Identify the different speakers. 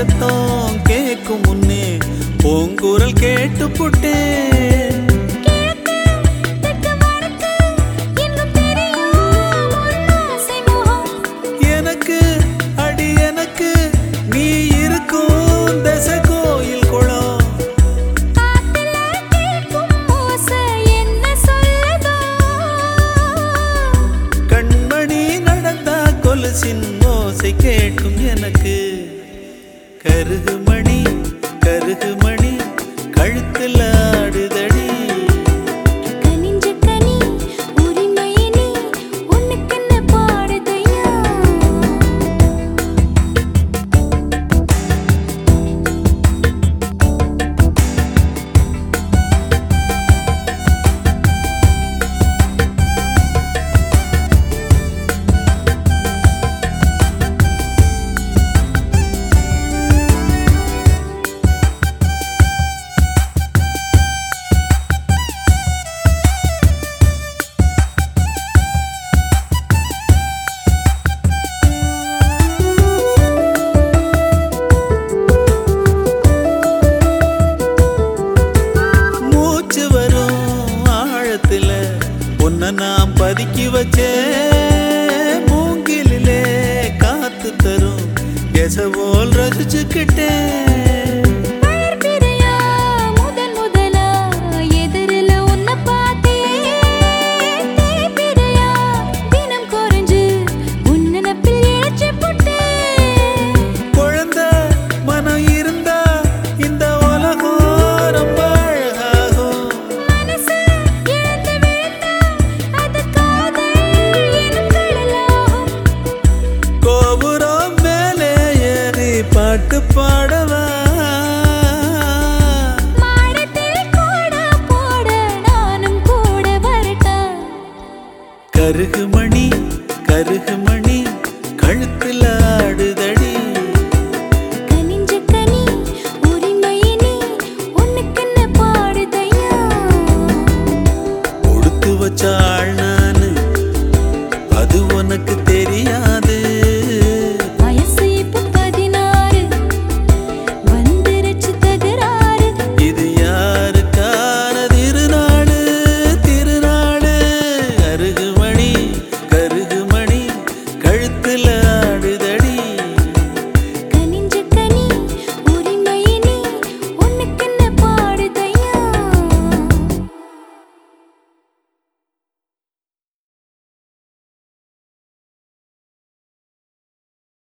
Speaker 1: சத்தம் கேட்கும் முன்னே பூங்குரல் கேட்டு புட்டேன்
Speaker 2: கிழக்கு தெற்கு வடக்கு எங்கும் தெரியும் ஒரு ஆசை மோகம்
Speaker 1: எனக்கு அடி எனக்கு நீ இருக்கும் தச கோயில் குளம்
Speaker 2: காத்துல கேட்கும் ஓசை என்ன சொல்லுதோ
Speaker 1: கண்மணி நடந்தா கொலுசின் ஓசை கேட்கும் எனக்கு கருகு மணி கருகு மணி கழுத்துல ஆடுதடி
Speaker 2: கனிஞ்ச கனி உரிமையை நீ உனக்கென்ன பாடுதையா
Speaker 1: மூச்சு வரும் ஆழத்துல உன்னை நான் பதுக்கி வச்சேன் மூங்கிலே காத்து தரும் எசவோல் ரசிச்சுக்கிட்டேன்
Speaker 2: வளர்பிறையா முதன் முதலா எதிரில உன்னை பார்த்தேன் தேய்பிறையா தினம் குறைஞ்சு உன் நினப்பில் இழைச்சி புட்டேன்
Speaker 1: குழந்தை மனம் இருந்தா இந்த உலகம் ரொம்ப அழகாகும்
Speaker 2: மனசு இழந்து விழுந்தா அது காதல் எனும் கடலாகும்
Speaker 1: கோபுரம் மேலே ஏறி பாட்டு பாடவா
Speaker 2: மாடத்தில் கூட போட நானும் கூட வரட்டா
Speaker 1: கருகு